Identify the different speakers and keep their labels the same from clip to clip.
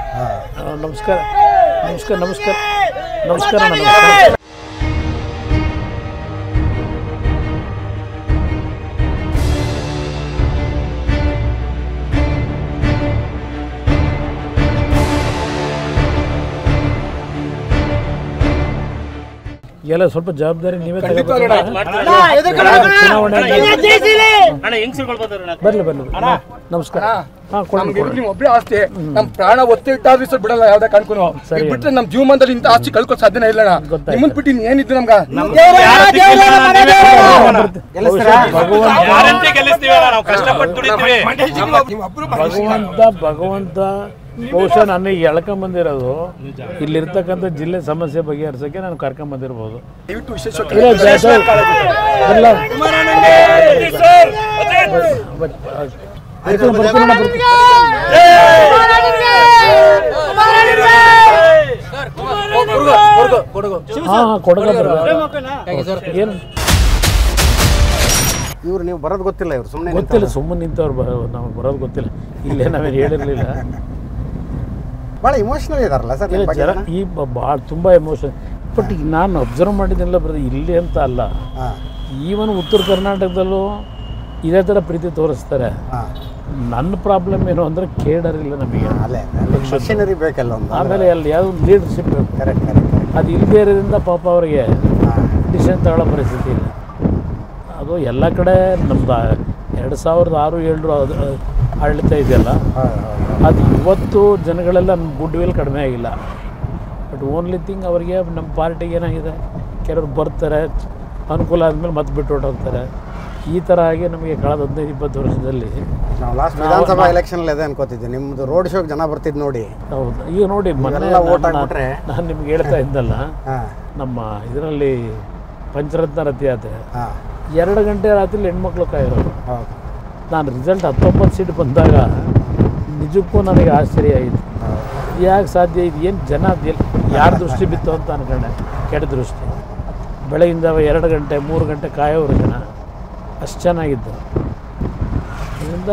Speaker 1: ಆ, ನಮಸ್ಕಾರ ನಮಸ್ಕಾರ ನಮಸ್ಕಾರ ನಮಸ್ಕಾರ ನಮಸ್ಕಾರ ಎಲ್ಲ ಸ್ವಲ್ಪ ಜವಾಬ್ದಾರಿ ನೀವೇ ತಗೋಬೇಕು ಚುನಾವಣೆ
Speaker 2: ಅಣ್ಣ ಹೆಂಗ್ ಸಿಳ್ಕೊಳ್ಬೋದಾರೆ
Speaker 1: ಬರ್ಲಿ ಬರ್ಲಿ ನಮಸ್ಕಾರ ಹಾಂ ಕೊಡಿ
Speaker 3: ನಮ್ಗೆ ಇರೋದು ನೀವು ಒಬ್ಬರೇ ಆಸ್ತಿ ನಮ್ ಪ್ರಾಣ ಒತ್ತೆ ಇಟ್ಟಾದ್ರೂ ಸರ್ ಬಿಡಲ್ಲ ಯಾವ್ದೇ ಕಾಣ್ಕೊನು
Speaker 1: ಸರಿ.
Speaker 3: ಬಿಟ್ರೆ ನಮ್ ಜೀವಮಾನದಲ್ಲಿ ಇಂತ ಆಸ್ತಿ ಕಳ್ಕೊ ಸಾಧ್ಯನೇ ಇಲ್ಲ ಅಣ್ಣ.
Speaker 1: ಗೊತ್ತಾಯ್ತು.
Speaker 3: ನಿಮ್ಮನ್ ಬಿಟ್ಟು ಇನ್ ಏನಿದ್ದು ನಮ್ಗ
Speaker 2: ಗ್ಯಾರಂಟಿ ಗೆಲ್ಲಿಸ್ತೀವಲ್ಲ ನಾವು ಕಷ್ಟಪಟ್ಟು ದುಡಿತೀವಿ
Speaker 1: ಭಗವಂತ ಭಗವಂತ ಬಹುಶಃ ನನಗೆ ಎಳ್ಕೊಂಬಂದಿರೋದು ಇಲ್ಲಿರ್ತಕ್ಕಂಥ ಜಿಲ್ಲೆ ಸಮಸ್ಯೆ ಬಗೆಹರಿಸೋಕ್ಕೆ ನಾನು ಕರ್ಕೊಂಬಂದಿರ್ಬೋದು
Speaker 3: ದಯವಿಟ್ಟು ವಿಶೇಷ
Speaker 1: ಇಲ್ಲ, ಜಯ- ಜಯ- ಇಲ್ಲ. ಬಟ್- ಬರ್ತೀನಿ, ಬರ್ತೀನಿ ಅಣ್ಣ, ಬರ್ತೀನಿ. ಹಾ ಹಾ ಕೊಡಗ ಏನು
Speaker 4: ಇವ್ರು ನೀವು ಬರೋದು ಗೊತ್ತಿಲ್ಲ ಇವ್ರು ಸುಮ್ಮನೆ
Speaker 1: ಗೊತ್ತಿಲ್ಲ ಸುಮ್ಮನೆ ನಿಂತವ್ರು ಬ ನಮಗೆ ಬರೋದು ಗೊತ್ತಿಲ್ಲ ಇಲ್ಲೇ ನಾವೇನು ಹೇಳಿರಲಿಲ್ಲ
Speaker 4: ಭಾಳ ಇಮೋಷನಲ್ ಇದಾರಲ್ಲ ಸರ್
Speaker 1: ಇಲ್ಲ ಜನ ಈ ಭಾಳ ತುಂಬ ಎಮೋಷನ್ ಬಟ್ ಈಗ ನಾನು ಅಬ್ಸರ್ವ್ ಮಾಡಿದ್ದೆಲ್ಲ ಬರೋದು ಇಲ್ಲಿ ಅಂತ ಅಲ್ಲ
Speaker 4: ಹಾಂ
Speaker 1: ಈವನ್ ಉತ್ತರ ಕರ್ನಾಟಕದಲ್ಲೂ ಇದೇ ಥರ ಪ್ರೀತಿ ತೋರಿಸ್ತಾರೆ
Speaker 4: ಹಾಂ
Speaker 1: ನನ್ನ ಪ್ರಾಬ್ಲಮ್ ಏನು ಅಂದರೆ ಕೇಡರ್ ಇಲ್ಲ ನಮಗೆ
Speaker 4: ಅಲ್ಲೇ ಅಲ್ಲಿ ಮಷಿನರಿ ಬೇಕಲ್ಲ ಒಂದು
Speaker 1: ಆಮೇಲೆ ಅಲ್ಲಿ ಯಾವುದೋ ಒಂದು ಲೀಡರ್ಶಿಪ್ ಬೇಕು
Speaker 4: ಕರೆಕ್ಟ್ ಕರೆಕ್ಟ್
Speaker 1: ಅದು ಇಲ್ಲದೇ ಇರೋದ್ರಿಂದ ಪಾಪ ಅವರಿಗೆ
Speaker 4: ಹಾಂ
Speaker 1: ಡಿಸಿಷನ್ ತಗೊಳ್ಳೋ ಪರಿಸ್ಥಿತಿ ಇಲ್ಲ ಅದು ಎಲ್ಲ ಕಡೆ ನಮ್ದು ಎರಡು ಸಾವಿರದ ಆರು ಏಳು ಅದು ಆಡಳಿತ ಇದೆಯಲ್ಲ
Speaker 4: ಹೌದು ಹೌದು
Speaker 1: ಅದು ಇವತ್ತು ಜನಗಳೆಲ್ಲ ಗುಡ್ ವಿಲ್ ಕಡಿಮೆ ಆಗಿಲ್ಲ ಬಟ್ ಓನ್ಲಿ ಥಿಂಗ್ ಅವರಿಗೆ ನಮ್ಮ ಪಾರ್ಟಿಗೆ ಏನಾಗಿದೆ ಕೆಲವರು ಬರ್ತಾರೆ ಅನುಕೂಲ ಆದಮೇಲೆ ಮತ್ತೆ ಬಿಟ್ಟು ಹೊರಟೋಗ್ತಾರೆ ಈ ಥರ ಆಗಿ ನಮಗೆ ಕಳೆದ ಹದಿನೈದು ಇಪ್ಪತ್ತು ವರ್ಷದಲ್ಲಿ
Speaker 4: ನಾವು ಲಾಸ್ಟ್ ವಿಧಾನಸಭಾ ಎಲೆಕ್ಷನ್ ಅದೇ ಅನ್ಕೋತಿದ್ದೆ ನಿಮ್ದು ರೋಡ್ ಶೋಗೆ ಜನ ಬರ್ತಿದ್ದು ನೋಡಿ
Speaker 1: ಹೌದು ಈಗ ನೋಡಿ ಮೊನ್ನೆ
Speaker 4: ಇವೆಲ್ಲ vote
Speaker 1: ನಾನು-
Speaker 4: ಹಾಕ್ಬಿಟ್ರೆ?
Speaker 1: ನಾನು ನಿಮ್ಗೆ ಹೇಳ್ತಾ ಇದ್ದಲ್ಲ
Speaker 4: ಹಾಂ
Speaker 1: ನಮ್ಮ ಇದರಲ್ಲಿ ಪಂಚರತ್ನ ರಥಯಾತ್ರೆ
Speaker 4: ಹಾಂ
Speaker 1: ಎರಡು ಗಂಟೆ ರಾತ್ರಿ ಹೆಣ್ಮಕ್ಳು ಕಾಯಿರೋರು
Speaker 4: ಹೌದು
Speaker 1: ನಾನು ರಿಸಲ್ಟ್ ಹತ್ತೊಂಬತ್ತು ಸೀಟ್ ಬಂದಾಗ ನಿಜಕ್ಕೂ ನನಗೆ ಆಶ್ಚರ್ಯ ಆಯಿತು ಯಾಕೆ ಸಾಧ್ಯ ಇದು ಏನು ಜನ ಎಲ್ಲಿ ಯಾರ ದೃಷ್ಟಿ ಬಿತ್ತು ಅಂತ ಅನ್ಕೊಂಡೆ ಕೆಟ್ಟ ದೃಷ್ಟಿ ಬೆಳಗಿನ ಜಾವ ಎರಡು ಗಂಟೆ ಮೂರು ಗಂಟೆ ಕಾಯೋರು ಜನ ಅಷ್ಟು ಚೆನ್ನಾಗಿದ್ದು ಅದರಿಂದ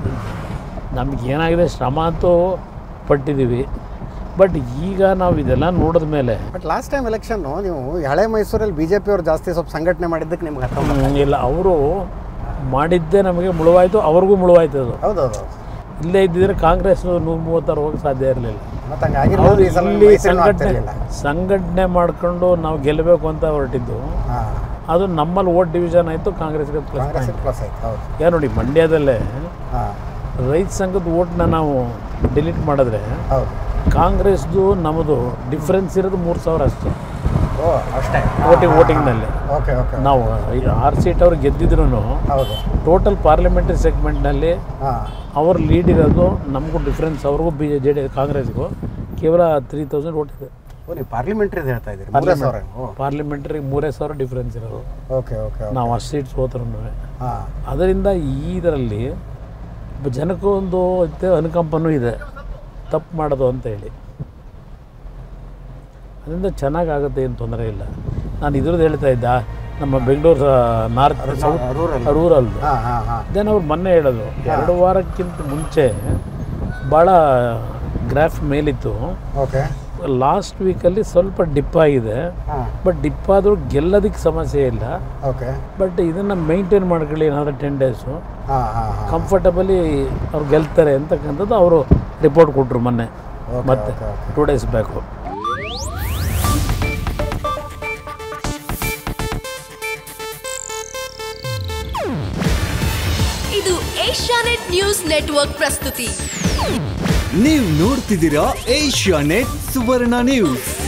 Speaker 1: ನಮಗೇನಾಗಿದೆ ಶ್ರಮ ಅಂತೂ ಪಟ್ಟಿದ್ದೀವಿ ಬಟ್ ಈಗ ನಾವು ಇದೆಲ್ಲ ನೋಡಿದ ಮೇಲೆ
Speaker 4: ಬಟ್ ಲಾಸ್ಟ್ ಟೈಮ್ ಎಲೆಕ್ಷನ್ನು ನೀವು ಹಳೆ ಮೈಸೂರಲ್ಲಿ ಬಿ ಜೆ ಪಿಯವ್ರು ಜಾಸ್ತಿ ಸ್ವಲ್ಪ ಸಂಘಟನೆ ಮಾಡಿದ್ದಕ್ಕೆ ನಿಮ್ಗೆ ಅರ್ಥ
Speaker 1: ಹ್ಮ್, ಇಲ್ಲ ಅವರು ಮಾಡಿದ್ದೇ ನಮಗೆ ಮುಳುವಾಯಿತು ಅವ್ರಿಗೂ ಮುಳುವಾಯ್ತು ಅದು
Speaker 4: ಹೌದು ಹೌದು
Speaker 1: ಇಲ್ಲೇ ಇದ್ದಿದ್ರೆ ಕಾಂಗ್ರೆಸ್ ನೂರ ಮೂವತ್ತಾರು ಹೋಗಿ ಸಾಧ್ಯ ಇರಲಿಲ್ಲ
Speaker 4: ಮತ್ತೆ ಹಂಗಾಗಿರ್ಬೋದು
Speaker 1: ಅವ್ರು
Speaker 4: ಈ ಸಲ
Speaker 1: ಇಲ್ಲಿ
Speaker 4: ಮೈಸೂರಿನೂ
Speaker 1: ಸಂಘಟನೆ
Speaker 4: ಆಗ್ತಿರ್ಲಿಲ್ಲ
Speaker 1: ಸಂಘಟನೆ ಮಾಡ್ಕೊಂಡು ನಾವು ಗೆಲ್ಲಬೇಕು ಅಂತ ಹೊರಟಿದ್ದು
Speaker 4: ಹಾಂ
Speaker 1: ಅದು ನಮ್ಮಲ್ಲಿ ಓಟ್ ಡಿವಿಷನ್ ಆಯಿತು ಕಾಂಗ್ರೆಸ್ಗೆ ಪ್ಲಸ್
Speaker 4: ಕಾಂಗ್ರೆಸ್
Speaker 1: ಪಾಯಿಂಟ್
Speaker 4: ಪ್ಲಸ್ ಆಯ್ತು ಹೌದು
Speaker 1: ಯಾ ನೋಡಿ ಮಂಡ್ಯದಲ್ಲೇ
Speaker 4: ಹಾಂ
Speaker 1: ರೈತ ಸಂಘದ ಓಟ್ನ ನಾವು ಡಿಲೀಟ್ ಮಾಡಿದ್ರೆ
Speaker 4: ಹೌದು
Speaker 1: ಕಾಂಗ್ರೆಸ್ದು ನಮ್ಮದು ಡಿಫ್ರೆನ್ಸ್ ಇರೋದು ಮೂರು ಸಾವಿರ ಅಷ್ಟೇ
Speaker 4: ಓ ಅಷ್ಟೇ
Speaker 1: ವೋಟಿಂಗ್ ವೋಟಿಂಗ್ನಲ್ಲಿ
Speaker 4: ಓಕೆ ಓಕೆ
Speaker 1: ನಾವು ಆರು ಸೀಟ್ ಅವ್ರು ಗೆದ್ದಿದ್ರು
Speaker 4: ಹೌದು
Speaker 1: ಟೋಟಲ್ ಪಾರ್ಲಿಮೆಂಟ್ರಿ ಸೆಗ್ಮೆಂಟ್ನಲ್ಲಿ
Speaker 4: ಹಾಂ
Speaker 1: ಅವ್ರ ಲೀಡ್ ಇರೋದು ನಮಗೂ ಡಿಫ್ರೆನ್ಸ್ ಅವ್ರಿಗೂ ಬಿ ಜೆ ಡಿ ಕಾಂಗ್ರೆಸ್ಗೂ ಕೇವಲ ತ್ರೀ ತೌಸಂಡ್ ಓಟ್ ಇದೆ
Speaker 4: ಓ ನೀವು ಪಾರ್ಲಿಮೆಂಟ್ರಿದು ಹೇಳ್ತಾ ಇದ್ದೀರಿ ಮೂರೇ ಸಾವಿರ ಓ
Speaker 1: ಪಾರ್ಲಿಮೆಂಟ್ರಿ ಮೂರೇ ಸಾವಿರ ಡಿಫ್ರೆನ್ಸ್ ಇರೋದು
Speaker 4: ಓಕೆ ಓಕೆ
Speaker 1: ನಾವು ಅಷ್ಟು ಸೀಟ್ ಸೋತ್ರೂ
Speaker 4: ಹಾಂ
Speaker 1: ಅದರಿಂದ ಈ ಇದರಲ್ಲಿ ಒಬ್ಬ ಜನಕ್ಕೂ ಒಂದು ಇತ್ತೆ ಅನುಕಂಪನೂ ಇದೆ ತಪ್ಪು ಮಾಡೋದು ಅಂತ ಹೇಳಿ ಅದರಿಂದ ಚೆನ್ನಾಗಾಗುತ್ತೆ ಏನು ತೊಂದರೆ ಇಲ್ಲ ನಾನು ಇದ್ರದ್ದು ಹೇಳ್ತಾ ಇದ್ದ ನಮ್ಮ Bengaluru north south
Speaker 4: rural
Speaker 1: rural
Speaker 4: ಹಾಂ ಹಾಂ ಹಾಂ
Speaker 1: ದೆನ್ ಅವ್ರು ಮೊನ್ನೆ ಹೇಳೋದು ಎರಡು ವಾರಕ್ಕಿಂತ ಮುಂಚೆ ಭಾಳ ಗ್ರಾಫ್ ಮೇಲಿತ್ತು
Speaker 4: ಓಕೆ
Speaker 1: ಲಾಸ್ಟ್ ವೀಕಲ್ಲಿ ಸ್ವಲ್ಪ ಡಿಪ್ ಆಗಿದೆ
Speaker 4: ಹಾಂ
Speaker 1: ಬಟ್ ಡಿಪ್ ಆದರೂ ಗೆಲ್ಲೋದಕ್ಕೆ ಸಮಸ್ಯೆ ಇಲ್ಲ
Speaker 4: ಓಕೆ
Speaker 1: ಬಟ್ ಇದನ್ನು ಮೈಂಟೈನ್ ಮಾಡ್ಕೊಳ್ಳಿ ಏನಾದರೂ ಟೆನ್ ಡೇಸು
Speaker 4: ಹಾಂ ಹಾಂ ಹಾಂ
Speaker 1: ಕಂಫರ್ಟಬಲಿ ಅವ್ರು ಗೆಲ್ತಾರೆ ಅಂತಕ್ಕಂಥದ್ದು ಅವರು ರಿಪೋರ್ಟ್ ಕೊಟ್ಟರು ಮೊನ್ನೆ
Speaker 4: ಓಕೆ
Speaker 1: ಮತ್ತೆ
Speaker 4: okay okay
Speaker 1: two days back
Speaker 5: ಇದು ಏಷ್ಯಾನೆಟ್ ನ್ಯೂಸ್ ನೆಟ್ವರ್ಕ್ ಪ್ರಸ್ತುತಿ
Speaker 6: ನೀವು ನೋಡ್ತಿದ್ದೀರಾ ಏಷ್ಯಾ ನೆಟ್ ಸುವರ್ಣ ನ್ಯೂಸ್